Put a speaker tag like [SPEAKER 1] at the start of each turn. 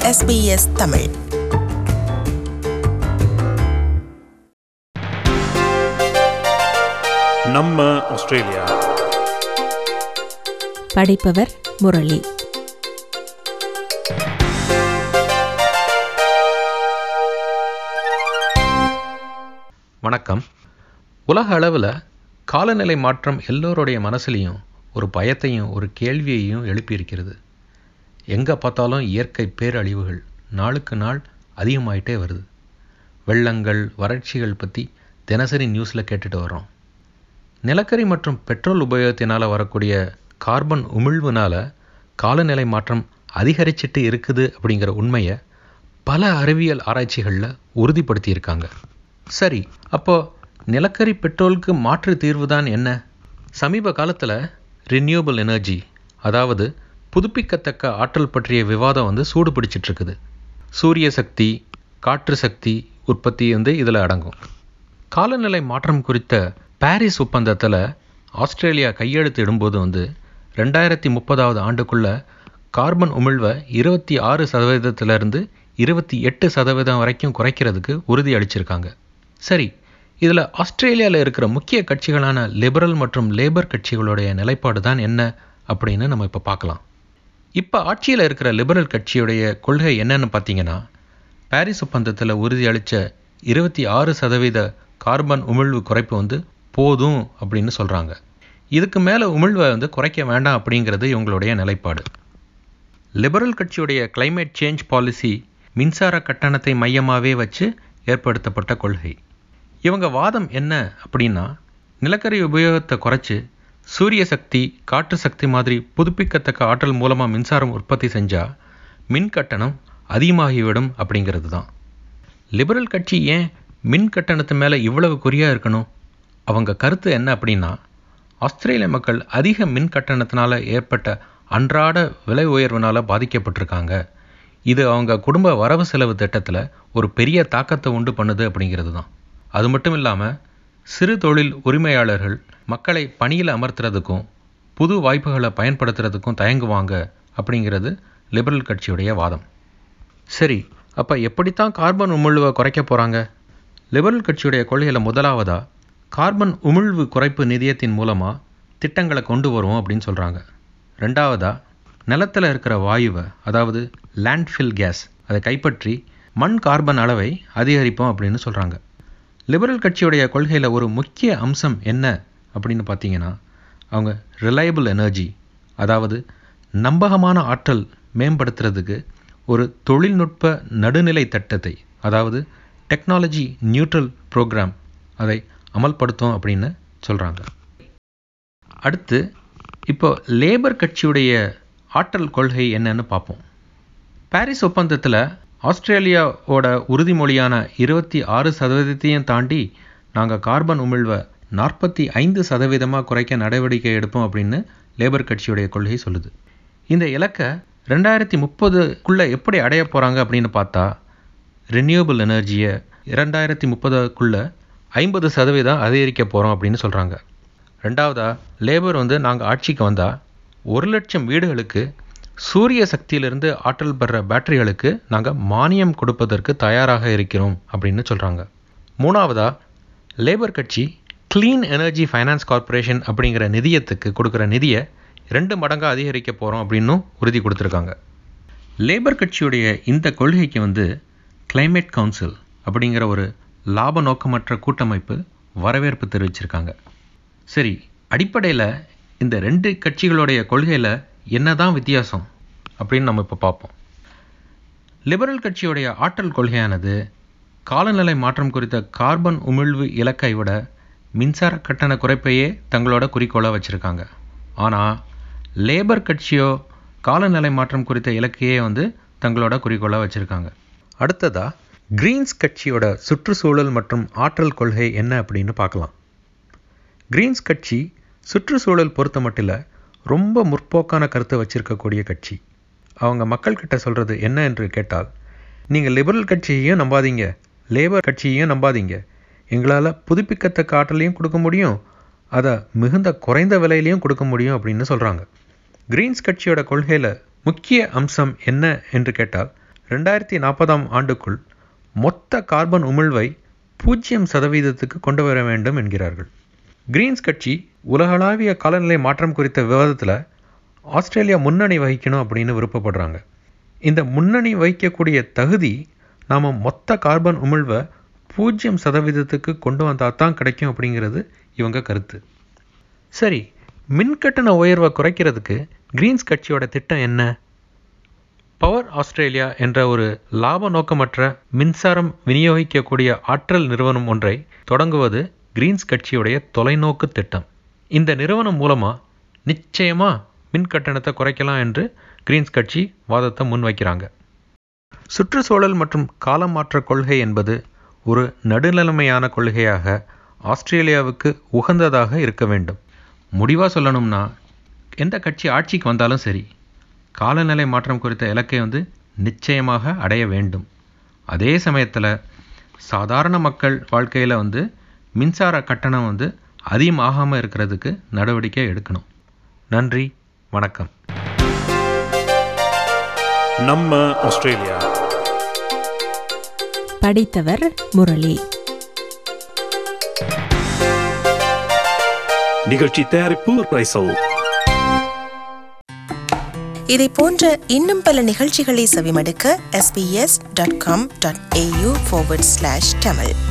[SPEAKER 1] SBS Tamil
[SPEAKER 2] நம்ம Australia
[SPEAKER 3] படிப்பவர் Murali
[SPEAKER 4] வணக்கம் உலக அளவில் காலநிலை மாற்றம் எல்லோருடைய மனசுலேயும் ஒரு பயத்தையும் ஒரு கேள்வியையும் எழுப்பியிருக்கிறது எங்கே பார்த்தாலும் இயற்கை பேரழிவுகள் நாளுக்கு நாள் அதிகமாயிட்டே வருது வெள்ளங்கள் வறட்சிகள் பற்றி தினசரி நியூஸில் கேட்டுட்டு வரோம் நிலக்கரி மற்றும் பெட்ரோல் உபயோகத்தினால் வரக்கூடிய கார்பன் உமிழ்வுனால காலநிலை மாற்றம் அதிகரிச்சிட்டு இருக்குது அப்படிங்கிற உண்மையை பல அறிவியல் ஆராய்ச்சிகளில் உறுதிப்படுத்தியிருக்காங்க சரி அப்போ நிலக்கரி பெட்ரோலுக்கு மாற்று தீர்வு தான் என்ன சமீப காலத்தில் ரினியூவபிள் எனர்ஜி அதாவது புதுப்பிக்கத்தக்க ஆற்றல் பற்றிய விவாதம் வந்து சூடு பிடிச்சிட்டு இருக்குது சூரிய சக்தி காற்று சக்தி உற்பத்தி வந்து இதில் அடங்கும் காலநிலை மாற்றம் குறித்த பாரிஸ் ஒப்பந்தத்தில் ஆஸ்திரேலியா கையெழுத்து இடும்போது வந்து ரெண்டாயிரத்தி முப்பதாவது ஆண்டுக்குள்ள கார்பன் உமிழ்வை இருபத்தி ஆறு சதவீதத்திலிருந்து இருபத்தி எட்டு சதவீதம் வரைக்கும் குறைக்கிறதுக்கு உறுதி அளிச்சிருக்காங்க சரி இதில் ஆஸ்திரேலியாவில் இருக்கிற முக்கிய கட்சிகளான லிபரல் மற்றும் லேபர் கட்சிகளுடைய நிலைப்பாடு தான் என்ன அப்படின்னு நம்ம இப்போ பார்க்கலாம் இப்போ ஆட்சியில் இருக்கிற லிபரல் கட்சியுடைய கொள்கை என்னன்னு பார்த்தீங்கன்னா பாரிஸ் ஒப்பந்தத்தில் உறுதி அளித்த இருபத்தி ஆறு சதவீத கார்பன் உமிழ்வு குறைப்பு வந்து போதும் அப்படின்னு சொல்கிறாங்க இதுக்கு மேலே உமிழ்வை வந்து குறைக்க வேண்டாம் அப்படிங்கிறது இவங்களுடைய நிலைப்பாடு லிபரல் கட்சியுடைய climate சேஞ்ச் பாலிசி மின்சார கட்டணத்தை மையமாகவே வச்சு ஏற்படுத்தப்பட்ட கொள்கை இவங்க வாதம் என்ன அப்படின்னா நிலக்கரி உபயோகத்தை குறைச்சு சூரிய சக்தி காற்று சக்தி மாதிரி புதுப்பிக்கத்தக்க ஆற்றல் மூலமாக மின்சாரம் உற்பத்தி செஞ்சால் மின் கட்டணம் அதிகமாகிவிடும் அப்படிங்கிறது தான் லிபரல் கட்சி ஏன் மின் கட்டணத்து மேலே இவ்வளவு குறியாக இருக்கணும் அவங்க கருத்து என்ன அப்படின்னா ஆஸ்திரேலிய மக்கள் அதிக மின் கட்டணத்தினால ஏற்பட்ட அன்றாட விலை உயர்வுனால பாதிக்கப்பட்டிருக்காங்க இது அவங்க குடும்ப வரவு செலவு திட்டத்தில் ஒரு பெரிய தாக்கத்தை உண்டு பண்ணுது அப்படிங்கிறது தான் அது மட்டும் இல்லாமல் சிறு தொழில் உரிமையாளர்கள் மக்களை பணியில் அமர்த்துறதுக்கும் புது வாய்ப்புகளை பயன்படுத்துறதுக்கும் தயங்குவாங்க அப்படிங்கிறது லிபரல் கட்சியுடைய வாதம் சரி அப்போ எப்படித்தான் கார்பன் உமிழ்வை குறைக்க போகிறாங்க லிபரல் கட்சியுடைய கொள்கையில் முதலாவதா கார்பன் உமிழ்வு குறைப்பு நிதியத்தின் மூலமாக திட்டங்களை கொண்டு வருவோம் அப்படின்னு சொல்கிறாங்க ரெண்டாவதா நிலத்தில் இருக்கிற வாயுவை அதாவது லேண்ட்ஃபில் கேஸ் அதை கைப்பற்றி மண் கார்பன் அளவை அதிகரிப்போம் அப்படின்னு சொல்கிறாங்க லிபரல் கட்சியுடைய கொள்கையில் ஒரு முக்கிய அம்சம் என்ன அப்படின்னு பார்த்தீங்கன்னா அவங்க ரிலையபிள் எனர்ஜி அதாவது நம்பகமான ஆற்றல் மேம்படுத்துறதுக்கு ஒரு தொழில்நுட்ப நடுநிலை திட்டத்தை அதாவது டெக்னாலஜி நியூட்ரல் ப்ரோக்ராம் அதை அமல்படுத்தும் அப்படின்னு சொல்கிறாங்க அடுத்து இப்போ லேபர் கட்சியுடைய ஆற்றல் கொள்கை என்னன்னு பார்ப்போம் பாரிஸ் ஒப்பந்தத்தில் ஆஸ்திரேலியாவோட உறுதிமொழியான இருபத்தி ஆறு சதவீதத்தையும் தாண்டி நாங்கள் கார்பன் உமிழ்வை நாற்பத்தி ஐந்து சதவீதமாக குறைக்க நடவடிக்கை எடுப்போம் அப்படின்னு லேபர் கட்சியுடைய கொள்கை சொல்லுது இந்த இலக்கை ரெண்டாயிரத்தி முப்பதுக்குள்ளே எப்படி அடைய போகிறாங்க அப்படின்னு பார்த்தா ரினியூவபிள் எனர்ஜியை இரண்டாயிரத்தி முப்பதுக்குள்ளே ஐம்பது சதவீதம் அதிகரிக்க போகிறோம் அப்படின்னு சொல்கிறாங்க ரெண்டாவதா லேபர் வந்து நாங்கள் ஆட்சிக்கு வந்தால் ஒரு லட்சம் வீடுகளுக்கு சூரிய சக்தியிலிருந்து ஆற்றல் பெற பேட்டரிகளுக்கு நாங்கள் மானியம் கொடுப்பதற்கு தயாராக இருக்கிறோம் அப்படின்னு சொல்கிறாங்க மூணாவதா லேபர் கட்சி க்ளீன் எனர்ஜி ஃபைனான்ஸ் கார்ப்பரேஷன் அப்படிங்கிற நிதியத்துக்கு கொடுக்குற நிதியை ரெண்டு மடங்காக அதிகரிக்க போகிறோம் அப்படின்னும் உறுதி கொடுத்துருக்காங்க லேபர் கட்சியுடைய இந்த கொள்கைக்கு வந்து climate கவுன்சில் அப்படிங்கிற ஒரு லாப நோக்கமற்ற கூட்டமைப்பு வரவேற்பு தெரிவிச்சிருக்காங்க சரி அடிப்படையில் இந்த ரெண்டு கட்சிகளுடைய கொள்கையில் என்னதான் வித்தியாசம் அப்படின்னு நம்ம இப்போ பார்ப்போம் லிபரல் கட்சியுடைய ஆற்றல் கொள்கையானது காலநிலை மாற்றம் குறித்த கார்பன் உமிழ்வு இலக்கை விட மின்சார கட்டண குறைப்பையே தங்களோட குறிக்கோளாக வச்சுருக்காங்க ஆனால் லேபர் கட்சியோ காலநிலை மாற்றம் குறித்த இலக்கையே வந்து தங்களோட குறிக்கோளாக வச்சுருக்காங்க அடுத்ததா கிரீன்ஸ் கட்சியோட சுற்றுச்சூழல் மற்றும் ஆற்றல் கொள்கை என்ன அப்படின்னு பார்க்கலாம் கிரீன்ஸ் கட்சி சுற்றுச்சூழல் பொறுத்த மட்டில் ரொம்ப முற்போக்கான கருத்தை வச்சிருக்கக்கூடிய கட்சி அவங்க மக்கள்கிட்ட சொல்கிறது என்ன என்று கேட்டால் நீங்கள் லிபரல் கட்சியையும் நம்பாதீங்க லேபர் கட்சியையும் நம்பாதீங்க எங்களால் புதுப்பிக்கத்தக்க ஆற்றலையும் கொடுக்க முடியும் அதை மிகுந்த குறைந்த விலையிலையும் கொடுக்க முடியும் அப்படின்னு சொல்கிறாங்க கிரீன்ஸ் கட்சியோட கொள்கையில் முக்கிய அம்சம் என்ன என்று கேட்டால் ரெண்டாயிரத்தி நாற்பதாம் ஆண்டுக்குள் மொத்த கார்பன் உமிழ்வை பூஜ்ஜியம் சதவீதத்துக்கு கொண்டு வர வேண்டும் என்கிறார்கள் கிரீன்ஸ் கட்சி உலகளாவிய காலநிலை மாற்றம் குறித்த விவாதத்தில் ஆஸ்திரேலியா முன்னணி வகிக்கணும் அப்படின்னு விருப்பப்படுறாங்க இந்த முன்னணி வகிக்கக்கூடிய தகுதி நாம் மொத்த கார்பன் உமிழ்வை பூஜ்ஜியம் சதவீதத்துக்கு கொண்டு வந்தால் தான் கிடைக்கும் அப்படிங்கிறது இவங்க கருத்து சரி மின்கட்டண உயர்வை குறைக்கிறதுக்கு கிரீன்ஸ் கட்சியோட திட்டம் என்ன பவர் ஆஸ்திரேலியா என்ற ஒரு லாப நோக்கமற்ற மின்சாரம் விநியோகிக்கக்கூடிய ஆற்றல் நிறுவனம் ஒன்றை தொடங்குவது கிரீன்ஸ் கட்சியுடைய தொலைநோக்கு திட்டம் இந்த நிறுவனம் மூலமாக நிச்சயமாக மின் கட்டணத்தை குறைக்கலாம் என்று கிரீன்ஸ் கட்சி வாதத்தை முன்வைக்கிறாங்க சுற்றுச்சூழல் மற்றும் காலம் மாற்ற கொள்கை என்பது ஒரு நடுநிலைமையான கொள்கையாக ஆஸ்திரேலியாவுக்கு உகந்ததாக இருக்க வேண்டும் முடிவாக சொல்லணும்னா எந்த கட்சி ஆட்சிக்கு வந்தாலும் சரி காலநிலை மாற்றம் குறித்த இலக்கை வந்து நிச்சயமாக அடைய வேண்டும் அதே சமயத்தில் சாதாரண மக்கள் வாழ்க்கையில் வந்து மின்சார கட்டணம் வந்து அதிகமாகாமல் இருக்கிறதுக்கு நடவடிக்கை எடுக்கணும் நன்றி வணக்கம்
[SPEAKER 2] நம்ம ஆஸ்திரேலியா
[SPEAKER 3] படித்தவர் முரளி
[SPEAKER 2] நிகழ்ச்சி தயாரிப்பு ரைசல்
[SPEAKER 1] இதை போன்ற இன்னும் பல நிகழ்ச்சிகளை செவிமடுக்க sbs.com.au forward slash tamil